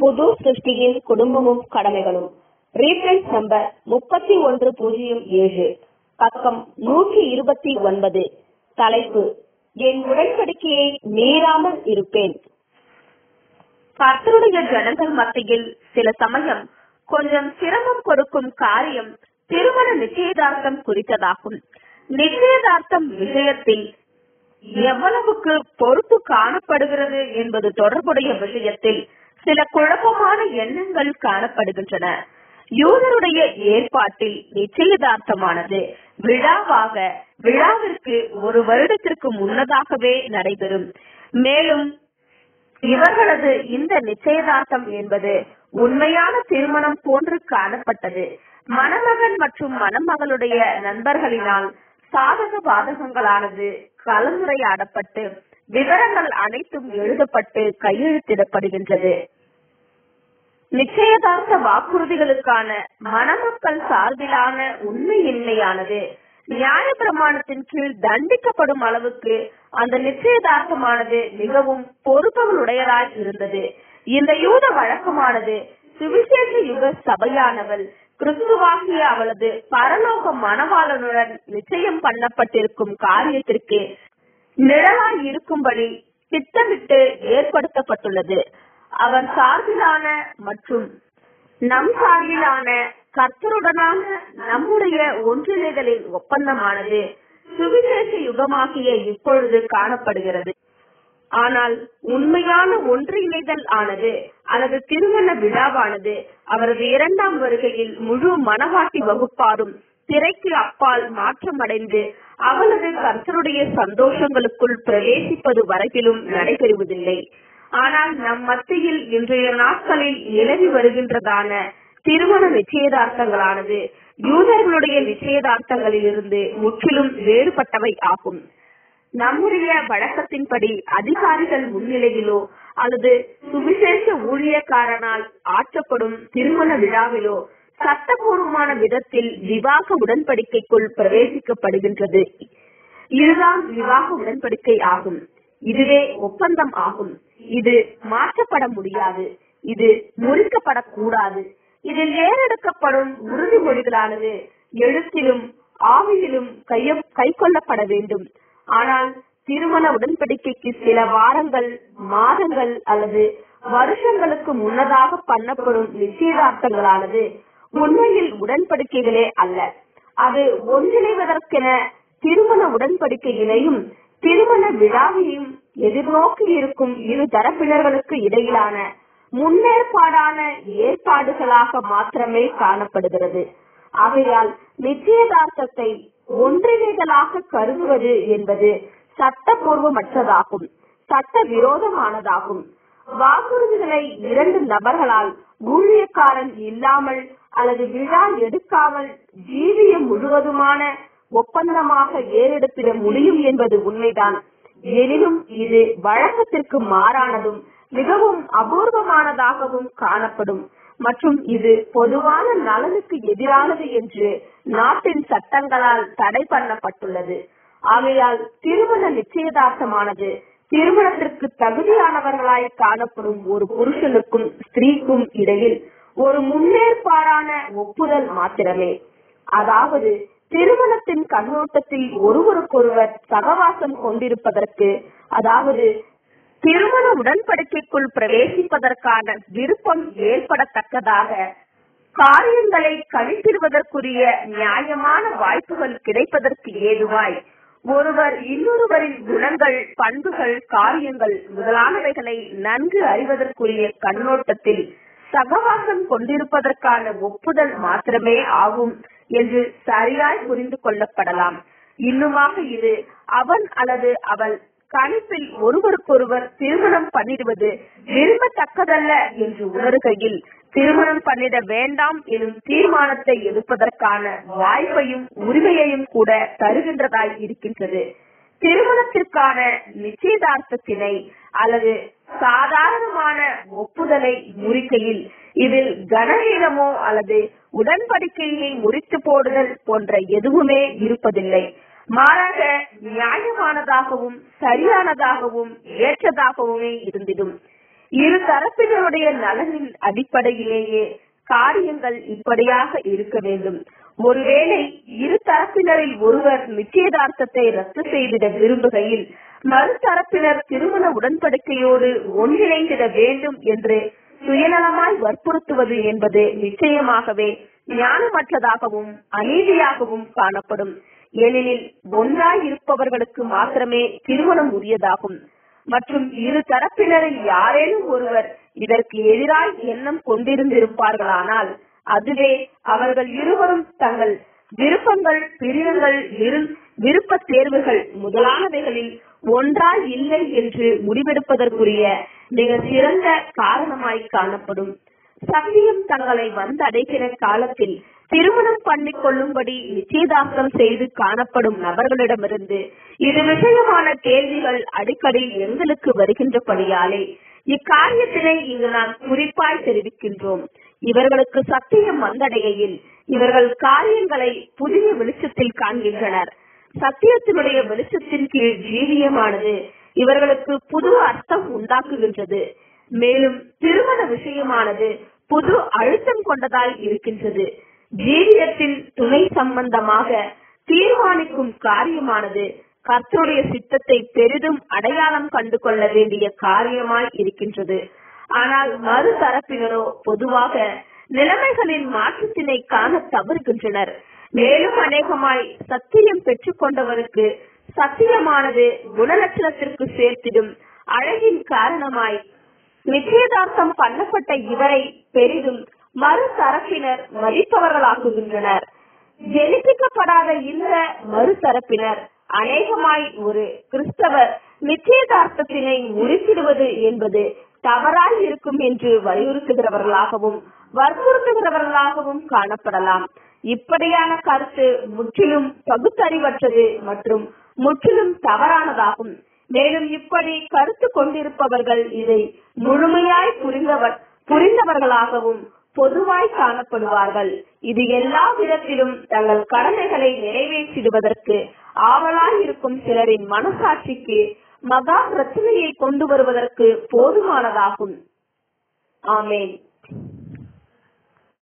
புது சிருஷ்டியின் குடும்பமும் கடமைகளும் reference number முப்பத்தி ஒன்று பூஜ்ஜியம் ஏழு பக்கம் நூற்றி இருபத்தி ஒன்பது தலைப்பு என் உடன்படிக்கையை மீறாமல் இருப்பேன் கர்த்தருடைய ஜனங்கள் மத்தியில் சில சமயம் கொஞ்சம் சிரமம் கொடுக்கும் காரியம் திருமண நிச்சயதார்த்தம் குறித்ததாகும் நிச்சயதார்த்தம் விஷயத்தில் எவ்வளவுக்கு பொறுப்பு காணப்படுகிறது என்பது தொடர்புடைய விஷயத்தில் சில குழப்பமான எண்ணங்கள் காணப்படுகின்றன யூதருடைய ஏற்பாட்டில் நிச்சயதார்த்தமானது விழாவாக விழாவிற்கு ஒரு வருடத்திற்கு முன்னதாகவே நடைபெறும் மேலும் இவர்களது இந்த நிச்சயதார்த்தம் என்பது உண்மையான திருமணம் போன்று காணப்பட்டது மணமகன் மற்றும் மணமகளுடைய நண்பர்களினால் சாதக பாதகங்களானது கலந்துரையாடப்பட்டு விவரங்கள் அனைத்தும் எழுதப்பட்டு கையெழுத்திடப்படுகின்றது நிச்சயதார்த்த வாக்குறுதிகளுக்கான மணமக்கள் சார்பிலான உண்மையின்மையானது நியாய பிரமாணத்தின் கீழ் தண்டிக்கப்படும் அளவுக்கு அந்த நிச்சயதார்த்தமானது மிகவும் பொறுப்புகளுடையதாய் இருந்தது இந்த யூத வழக்கமானது சுவிசேஷ யுக சபையானவள் கிறிஸ்துவாகிய அவளது பரலோக மணவாளனுடன் நிச்சயம் பண்ணப்பட்டிருக்கும் காரியத்திற்கு நிழலாய் இருக்கும்படி திட்டமிட்டு ஏற்படுத்தப்பட்டுள்ளது அவர் சார்பிலான மற்றும் நம் சார்பிலான கர்த்தருடனான நம்முடைய ஒன்றிணைதலின் ஒப்பந்தமானது சுவிசேஷ யுகமாகிய இப்பொழுது காணப்படுகிறது ஆனால் உண்மையான ஒன்றிணைதல் ஆனது அல்லது திருமண விழாவானது அவரது இரண்டாம் வருகையில் முழு மனவாட்டி வகுப்பாரும் திரைக்கு அப்பால் மாற்றமடைந்து அவளது கர்த்தருடைய சந்தோஷங்களுக்குள் பிரவேசிப்பது வரையிலும் நடைபெறுவதில்லை ஆனால் நம் மத்தியில் இன்றைய நாட்களில் நிலவி வருகின்றதான திருமண நிச்சயதார்த்தங்களானது யூதர்களுடைய நிச்சயதார்த்தங்களிலிருந்து முற்றிலும் வேறுபட்டவை ஆகும் நம்முடைய வழக்கத்தின்படி அதிகாரிகள் முன்னிலையிலோ அல்லது சுவிசேஷ ஊழியக்காரனால் ஆற்றப்படும் திருமண விழாவிலோ சட்டபூர்வமான விதத்தில் விவாக உடன்படிக்கைக்குள் பிரவேசிக்கப்படுகின்றது இதுதான் விவாக உடன்படிக்கை ஆகும் இதுவே ஒப்பந்தம் ஆகும் இது மாற்றப்பட முடியாது இது முறிக்கப்படக்கூடாது இதில் ஏறெடுக்கப்படும் உறுதிமொழிகளானது எழுத்திலும் ஆவியிலும் கைய கை கொள்ளப்பட வேண்டும் ஆனால் திருமண உடன்படிக்கைக்கு சில வாரங்கள் மாதங்கள் அல்லது வருஷங்களுக்கு முன்னதாக பண்ணப்படும் நிச்சயதார்த்தங்களானது உண்மையில் உடன்படிக்கைகளே அல்ல அது ஒன்றிணைவதற்கென திருமண உடன்படிக்கையினையும் திருமண விழாவையும் எதிர்நோக்கி இருக்கும் இரு தரப்பினர்களுக்கு இடையிலான முன்னேற்பாடான ஏற்பாடுகளாக மாத்திரமே காணப்படுகிறது ஆகையால் நிச்சயதார்த்தத்தை ஒன்றிணைதலாக கருதுவது என்பது சட்டபூர்வமற்றதாகும் சட்ட விரோதமானதாகும் வாக்குறுதிகளை இரண்டு நபர்களால் ஊழியக்காரன் இல்லாமல் அல்லது விழா எடுக்காமல் ஜீவியம் முழுவதுமான ஒப்பந்தமாக ஏறெடுத்திட முடியும் என்பது உண்மைதான் எனினும் இது வழக்கத்திற்கு மாறானதும் மிகவும் அபூர்வமானதாகவும் காணப்படும் மற்றும் இது பொதுவான நலனுக்கு எதிரானது என்று நாட்டின் சட்டங்களால் தடை பண்ணப்பட்டுள்ளது ஆகையால் திருமண நிச்சயதார்த்தமானது திருமணத்திற்கு தகுதியானவர்களாய் காணப்படும் ஒரு புருஷனுக்கும் ஸ்திரீக்கும் இடையில் ஒரு முன்னேற்பாடான ஒப்புதல் மாத்திரமே அதாவது திருமணத்தின் கண்ணோட்டத்தில் ஒருவருக்கொருவர் சகவாசம் கொண்டிருப்பதற்கு அதாவது திருமண உடன்படிக்கைக்குள் பிரவேசிப்பதற்கான விருப்பம் ஏற்படத்தக்கதாக காரியங்களை கணித்திடுவதற்குரிய நியாயமான வாய்ப்புகள் கிடைப்பதற்கு ஏதுவாய் ஒருவர் இன்னொருவரின் குணங்கள் பண்புகள் காரியங்கள் முதலானவைகளை நன்கு அறிவதற்குரிய கண்ணோட்டத்தில் சகவாசம் கொண்டிருப்பதற்கான ஒப்புதல் மாத்திரமே ஆகும் என்று சரியாய் புரிந்து கொள்ளப்படலாம் இன்னுமாக இது அவன் அல்லது அவள் கணிப்பில் ஒருவருக்கொருவர் திருமணம் பண்ணிடுவது விரும்பத்தக்கதல்ல என்று உணர்கையில் திருமணம் பண்ணிட வேண்டாம் எனும் தீர்மானத்தை எடுப்பதற்கான வாய்ப்பையும் உரிமையையும் கூட தருகின்றதாய் இருக்கின்றது திருமணத்திற்கான நிச்சயதார்த்தத்தினை அல்லது சாதாரணமான ஒப்புதலை முறிக்கையில் இதில் கனவீனமோ அல்லது உடன்படிக்கையை முறித்து போடுதல் போன்ற எதுவுமே இருப்பதில்லை மாறாக நியாயமானதாகவும் சரியானதாகவும் ஏற்றதாகவுமே இருந்திடும் இரு தரப்பினருடைய நலனின் அடிப்படையிலேயே காரியங்கள் இப்படியாக இருக்க வேண்டும் ஒருவேளை இரு தரப்பினரில் ஒருவர் நிச்சயதார்த்தத்தை ரத்து செய்திட விரும்புகையில் மறுதரப்பினர் திருமண உடன்படிக்கையோடு ஒன்றிணைந்திட வேண்டும் என்று சுயநலமாய் வற்புறுத்துவது என்பது நிச்சயமாகவே ஞானமற்றதாகவும் அநீதியாகவும் காணப்படும் ஏனெனில் ஒன்றாய் இருப்பவர்களுக்கு மாத்திரமே திருமணம் உரியதாகும் மற்றும் இரு தரப்பினரில் யாரேனும் ஒருவர் இதற்கு எதிராய் எண்ணம் கொண்டிருந்திருப்பார்களானால் அதுவே அவர்கள் இருவரும் தங்கள் விருப்பங்கள் பிரிவுகள் விருப்ப தேர்வுகள் முதலானவைகளில் ஒன்றாய் இல்லை என்று முடிவெடுப்பதற்குரிய மிக சிறந்த காரணமாய் காணப்படும் சத்தியம் தங்களை வந்தடைகிற காலத்தில் திருமணம் பண்ணிக் கொள்ளும்படி நிச்சயதார்த்தம் செய்து காணப்படும் நபர்களிடமிருந்து இது விஷயமான கேள்விகள் அடிக்கடி எங்களுக்கு வருகின்றபடியாலே இக்காரியத்தினை இங்கு நாம் குறிப்பாய் தெரிவிக்கின்றோம் இவர்களுக்கு சத்தியம் வந்தடைகையில் இவர்கள் காரியங்களை புதிய வெளிச்சத்தில் காண்கின்றனர் சத்தியத்தினுடைய வெளிச்சத்தின் கீழ் ஜீவியமானது இவர்களுக்கு புது அர்த்தம் உண்டாக்குகின்றது மேலும் திருமண விஷயமானது புது அழுத்தம் கொண்டதாய் இருக்கின்றது ஜீவியத்தின் துணை சம்பந்தமாக தீர்மானிக்கும் காரியமானது கர்த்தருடைய சித்தத்தை பெரிதும் அடையாளம் கண்டு கொள்ள வேண்டிய காரியமாய் இருக்கின்றது ஆனால் மறு தரப்பினரோ பொதுவாக நிலைமைகளின் மாற்றத்தினை காண தவறுகின்றனர் மேலும் அநேகமாய் சத்தியம் பெற்றுக் கொண்டவருக்கு சத்தியமானது குணலட்சணத்திற்கு சேர்த்திடும் அழகின் காரணமாய் நிச்சயதார்த்தம் பண்ணப்பட்ட இவரை பெரிதும் மறு தரப்பினர் மதிப்பவர்களாக்குகின்றனர் ஜெனிப்பிக்கப்படாத இந்த மறு தரப்பினர் அநேகமாய் ஒரு கிறிஸ்தவர் நிச்சயதார்த்தத்தினை முறித்திடுவது என்பது தவறாய் இருக்கும் என்று வலியுறுத்துகிறவர்களாகவும் வற்புறுத்துகிறவர்களாகவும் காணப்படலாம் இப்படியான கருத்து முற்றிலும் பகுத்தறிவற்றது மற்றும் முற்றிலும் தவறானதாகும் மேலும் இப்படி கருத்து கொண்டிருப்பவர்கள் இதை முழுமையாய் புரிந்தவர் புரிந்தவர்களாகவும் பொதுவாய் காணப்படுவார்கள் இது எல்லா விதத்திலும் தங்கள் கடமைகளை நிறைவேற்றிடுவதற்கு ஆவலாய் இருக்கும் சிலரின் மனசாட்சிக்கு மகா பிரச்சனையை கொண்டு வருவதற்கு போதுமானதாகும் ஆமேன்